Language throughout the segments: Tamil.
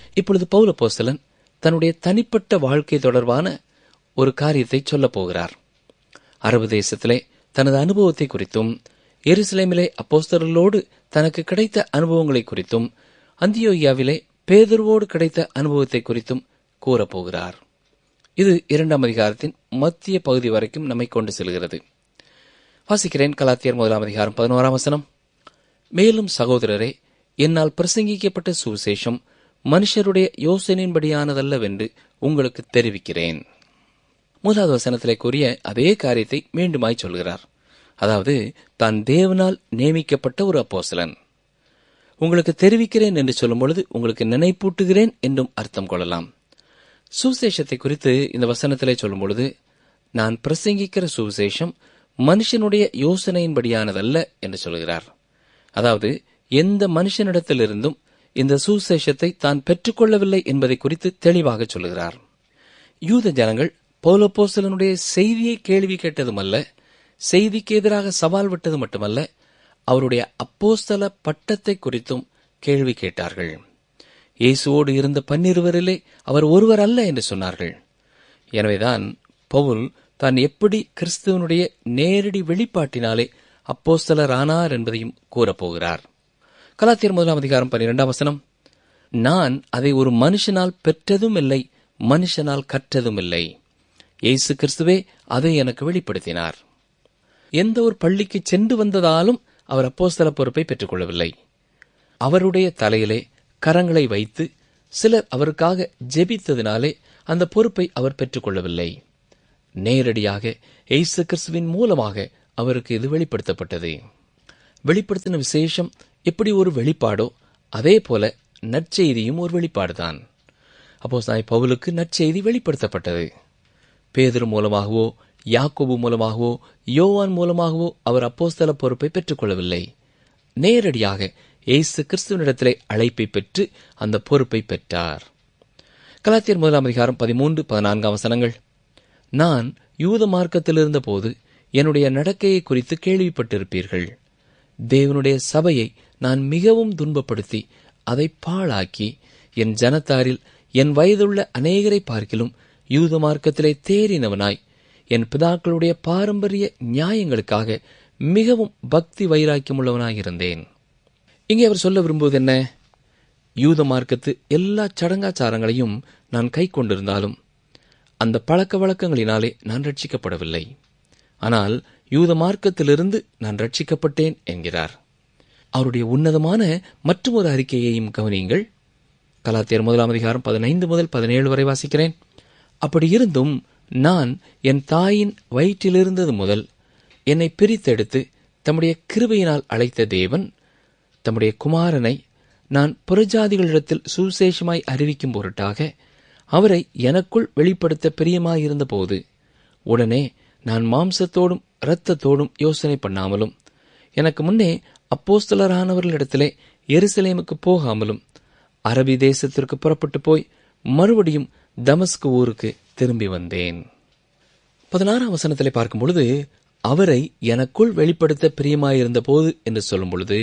இப்பொழுது பவுல போஸ்தலன் தன்னுடைய தனிப்பட்ட வாழ்க்கை தொடர்பான ஒரு காரியத்தை சொல்லப் போகிறார் அரபு தேசத்திலே தனது அனுபவத்தை குறித்தும் எருசலேமிலே அப்போஸ்தலர்களோடு தனக்கு கிடைத்த அனுபவங்களை குறித்தும் அந்தியோகியாவிலே பேதுருவோடு கிடைத்த அனுபவத்தை குறித்தும் கூறப்போகிறார் இது இரண்டாம் அதிகாரத்தின் மத்திய பகுதி வரைக்கும் நம்மை கொண்டு செல்கிறது வாசிக்கிறேன் கலாத்தியர் முதலாம் அதிகாரம் பதினோராம் வசனம் மேலும் சகோதரரே என்னால் பிரசங்கிக்கப்பட்ட சுவிசேஷம் மனுஷருடைய யோசனையின்படியானதல்லவென்று உங்களுக்கு தெரிவிக்கிறேன் முதலாவது வசனத்திலே கூறிய அதே காரியத்தை மீண்டுமாய் சொல்கிறார் அதாவது தான் தேவனால் நியமிக்கப்பட்ட ஒரு அப்போஸ்தலன் உங்களுக்கு தெரிவிக்கிறேன் என்று சொல்லும் பொழுது உங்களுக்கு நினைப்பூட்டுகிறேன் என்றும் அர்த்தம் கொள்ளலாம் சுவிசேஷத்தை குறித்து இந்த வசனத்திலே சொல்லும் பொழுது நான் பிரசங்கிக்கிற சுவிசேஷம் மனுஷனுடைய யோசனையின்படியானதல்ல என்று சொல்கிறார் அதாவது எந்த மனுஷனிடத்திலிருந்தும் இந்த சுவிசேஷத்தை தான் பெற்றுக்கொள்ளவில்லை என்பதை குறித்து தெளிவாக சொல்கிறார் யூத ஜனங்கள் பௌலப்போசலனுடைய செய்தியை கேள்வி கேட்டதுமல்ல செய்திக்கு எதிராக சவால் விட்டது மட்டுமல்ல அவருடைய அப்போஸ்தல பட்டத்தை குறித்தும் கேள்வி கேட்டார்கள் இயேசுவோடு இருந்த பன்னிருவரிலே அவர் ஒருவர் அல்ல என்று சொன்னார்கள் எனவேதான் பவுல் தான் எப்படி கிறிஸ்துவனுடைய நேரடி வெளிப்பாட்டினாலே அப்போஸ்தலர் ஆனார் என்பதையும் கூறப்போகிறார் கலாத்தியர் முதலாம் அதிகாரம் பன்னிரெண்டாம் வசனம் நான் அதை ஒரு மனுஷனால் பெற்றதும் இல்லை மனுஷனால் கற்றதும் இல்லை இயேசு கிறிஸ்துவே அதை எனக்கு வெளிப்படுத்தினார் எந்த ஒரு பள்ளிக்கு சென்று வந்ததாலும் அவர் அப்போஸ்தல பொறுப்பை பெற்றுக்கொள்ளவில்லை அவருடைய தலையிலே கரங்களை வைத்து சிலர் அவருக்காக ஜெபித்ததினாலே அந்த பொறுப்பை அவர் பெற்றுக்கொள்ளவில்லை நேரடியாக இயேசு கிறிஸ்துவின் மூலமாக அவருக்கு இது வெளிப்படுத்தப்பட்டது வெளிப்படுத்தின விசேஷம் எப்படி ஒரு வெளிப்பாடோ அதே போல நற்செய்தியும் ஒரு வெளிப்பாடுதான் அப்போ சாய் பவுலுக்கு நற்செய்தி வெளிப்படுத்தப்பட்டது பேதர் மூலமாகவோ யாக்கோபு மூலமாகவோ யோவான் மூலமாகவோ அவர் அப்போஸ்தல பொறுப்பை பெற்றுக்கொள்ளவில்லை நேரடியாக இயேசு கிறிஸ்துவனிடத்திலே அழைப்பை பெற்று அந்த பொறுப்பை பெற்றார் கலாத்தியர் முதலாம் அதிகாரம் பதிமூன்று பதினான்காம் வசனங்கள் நான் யூத மார்க்கத்தில் இருந்தபோது என்னுடைய நடக்கையை குறித்து கேள்விப்பட்டிருப்பீர்கள் தேவனுடைய சபையை நான் மிகவும் துன்பப்படுத்தி அதை பாழாக்கி என் ஜனத்தாரில் என் வயதுள்ள அநேகரை பார்க்கிலும் யூத மார்க்கத்திலே தேறினவனாய் என் பிதாக்களுடைய பாரம்பரிய நியாயங்களுக்காக மிகவும் பக்தி வைராக்கியமுள்ளவனாயிருந்தேன் இங்கே அவர் சொல்ல விரும்புவது என்ன யூத மார்க்கத்து எல்லா சடங்காச்சாரங்களையும் நான் கை கொண்டிருந்தாலும் அந்த பழக்க வழக்கங்களினாலே நான் ரட்சிக்கப்படவில்லை ஆனால் யூத மார்க்கத்திலிருந்து நான் ரட்சிக்கப்பட்டேன் என்கிறார் அவருடைய உன்னதமான மற்றொரு அறிக்கையையும் கவனியுங்கள் கலாத்தியர் முதலாம் அதிகாரம் பதினைந்து முதல் பதினேழு வரை வாசிக்கிறேன் அப்படி இருந்தும் நான் என் தாயின் வயிற்றிலிருந்தது முதல் என்னை பிரித்தெடுத்து தம்முடைய கிருபையினால் அழைத்த தேவன் தம்முடைய குமாரனை நான் புறஜாதிகளிடத்தில் சுசேஷமாய் அறிவிக்கும் பொருட்டாக அவரை எனக்குள் வெளிப்படுத்த பிரியமாயிருந்த போது உடனே நான் மாம்சத்தோடும் இரத்தத்தோடும் யோசனை பண்ணாமலும் எனக்கு முன்னே அப்போஸ்தலரானவர்களிடத்திலே எருசலேமுக்கு போகாமலும் அரபி தேசத்திற்கு புறப்பட்டு போய் மறுபடியும் தமஸ்கு ஊருக்கு திரும்பி வந்தேன் பதினாறாம் வசனத்திலே பார்க்கும் பொழுது அவரை எனக்குள் வெளிப்படுத்த பிரியமாயிருந்த போது என்று சொல்லும் பொழுது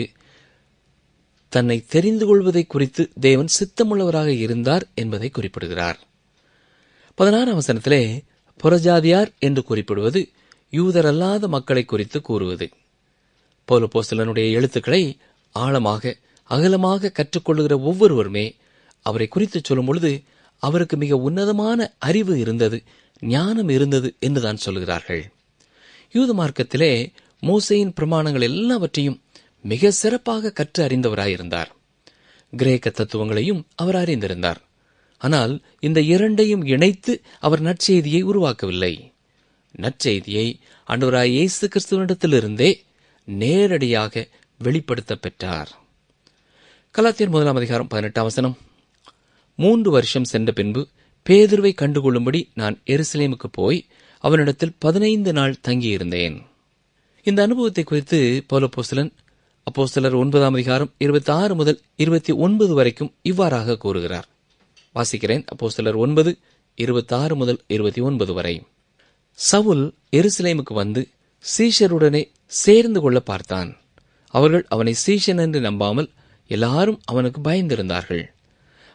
தன்னை தெரிந்து கொள்வதை குறித்து தேவன் சித்தமுள்ளவராக இருந்தார் என்பதை குறிப்பிடுகிறார் பதினாறாம் வசனத்திலே புறஜாதியார் என்று குறிப்பிடுவது யூதரல்லாத மக்களை குறித்து கூறுவது பௌலப்போஸ்தலனுடைய எழுத்துக்களை ஆழமாக அகலமாக கற்றுக்கொள்ளுகிற ஒவ்வொருவருமே அவரை குறித்து சொல்லும் பொழுது அவருக்கு மிக உன்னதமான அறிவு இருந்தது ஞானம் இருந்தது என்றுதான் சொல்கிறார்கள் யூத மார்க்கத்திலே மோசையின் பிரமாணங்கள் எல்லாவற்றையும் மிக சிறப்பாக கற்று அறிந்தவராயிருந்தார் கிரேக்க தத்துவங்களையும் அவர் அறிந்திருந்தார் ஆனால் இந்த இரண்டையும் இணைத்து அவர் நற்செய்தியை உருவாக்கவில்லை நற்செய்தியை அன்றுவராய் இயேசு கிறிஸ்துவனிடத்திலிருந்தே நேரடியாக வெளிப்படுத்த பெற்றார் கலாத்தியர் முதலாம் அதிகாரம் பதினெட்டாம் வசனம் மூன்று வருஷம் சென்ற பின்பு பேதுருவை கண்டுகொள்ளும்படி நான் எருசலேமுக்கு போய் அவனிடத்தில் பதினைந்து நாள் தங்கியிருந்தேன் இந்த அனுபவத்தை குறித்து பௌலப்போஸ்தலன் அப்போஸ்தலர் ஒன்பதாம் அதிகாரம் இருபத்தி ஆறு முதல் இருபத்தி ஒன்பது வரைக்கும் இவ்வாறாக கூறுகிறார் வாசிக்கிறேன் அப்போஸ்தலர் ஒன்பது இருபத்தி ஆறு முதல் இருபத்தி ஒன்பது வரை சவுல் எருசலேமுக்கு வந்து சீஷருடனே சேர்ந்து கொள்ள பார்த்தான் அவர்கள் அவனை சீஷன் என்று நம்பாமல் எல்லாரும் அவனுக்கு பயந்திருந்தார்கள்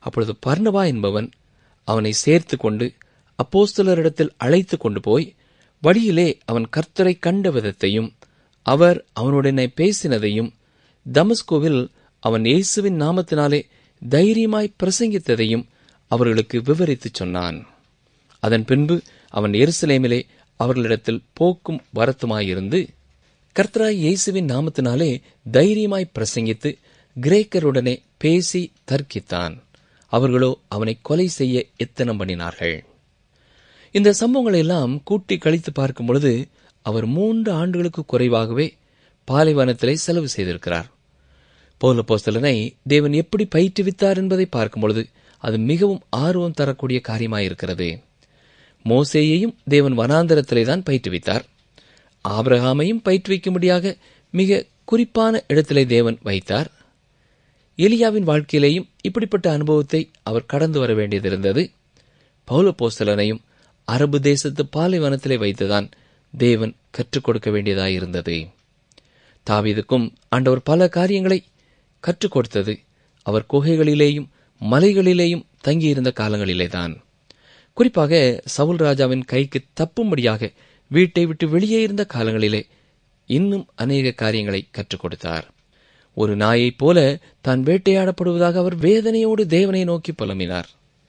அப்பொழுது பர்ணபா என்பவன் அவனை சேர்த்து கொண்டு அப்போஸ்தலரிடத்தில் அழைத்து கொண்டு போய் வழியிலே அவன் கர்த்தரை கண்ட விதத்தையும் அவர் அவனுடனே பேசினதையும் தமஸ்கோவில் அவன் இயேசுவின் நாமத்தினாலே தைரியமாய் பிரசங்கித்ததையும் அவர்களுக்கு விவரித்துச் சொன்னான் அதன் பின்பு அவன் எருசலேமிலே அவர்களிடத்தில் போக்கும் வரத்துமாயிருந்து கர்த்தராய் இயேசுவின் நாமத்தினாலே தைரியமாய் பிரசங்கித்து கிரேக்கருடனே பேசி தர்க்கித்தான் அவர்களோ அவனை கொலை செய்ய எத்தனம் பண்ணினார்கள் இந்த சம்பவங்களை எல்லாம் கூட்டி கழித்து பார்க்கும் பொழுது அவர் மூன்று ஆண்டுகளுக்கு குறைவாகவே பாலைவனத்திலே செலவு செய்திருக்கிறார் பௌல போஸ்தலனை தேவன் எப்படி பயிற்றுவித்தார் என்பதை பார்க்கும் பொழுது அது மிகவும் ஆர்வம் தரக்கூடிய காரியமாயிருக்கிறது மோசேயையும் தேவன் வனாந்தரத்திலே தான் பயிற்றுவித்தார் ஆபிரகாமையும் பயிற்றுவிக்கும்படியாக மிக குறிப்பான இடத்திலே தேவன் வைத்தார் எலியாவின் வாழ்க்கையிலேயும் இப்படிப்பட்ட அனுபவத்தை அவர் கடந்து வர வேண்டியதிருந்தது பௌல போஸ்தலனையும் அரபு தேசத்து பாலைவனத்திலே வைத்துதான் தேவன் கற்றுக் கொடுக்க வேண்டியதாயிருந்தது தாவீதுக்கும் ஆண்டவர் பல காரியங்களை கற்றுக் கொடுத்தது அவர் குகைகளிலேயும் மலைகளிலேயும் தங்கியிருந்த காலங்களிலேதான் குறிப்பாக சவுல் ராஜாவின் கைக்கு தப்பும்படியாக வீட்டை விட்டு வெளியே இருந்த காலங்களிலே இன்னும் அநேக காரியங்களை கற்றுக் கொடுத்தார் ஒரு நாயைப் போல தான் வேட்டையாடப்படுவதாக அவர் வேதனையோடு தேவனை நோக்கி புலம்பினார்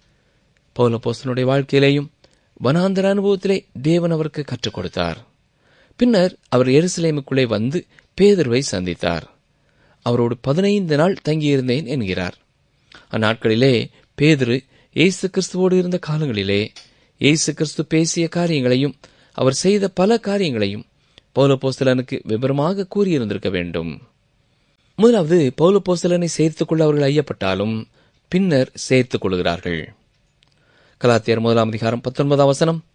பௌலபோசனுடைய வாழ்க்கையிலேயும் வனாந்தர அனுபவத்திலே தேவன் அவருக்கு கற்றுக் கொடுத்தார் பின்னர் அவர் எருசலேமுக்குள்ளே வந்து பேதர்வை சந்தித்தார் அவரோடு பதினைந்து நாள் தங்கியிருந்தேன் என்கிறார் அந்நாட்களிலே பேதுரு இயேசு கிறிஸ்துவோடு இருந்த காலங்களிலே இயேசு கிறிஸ்து பேசிய காரியங்களையும் அவர் செய்த பல காரியங்களையும் பௌலபோஸ்தலனுக்கு விவரமாக கூறியிருந்திருக்க வேண்டும் முதலாவது பௌலபோஸ்தலனை சேர்த்துக் கொள்ள அவர்கள் ஐயப்பட்டாலும் பின்னர் சேர்த்துக் கொள்கிறார்கள் கலாத்தியர் முதலாம் அதிகாரம் பத்தொன்பதாம் வசனம்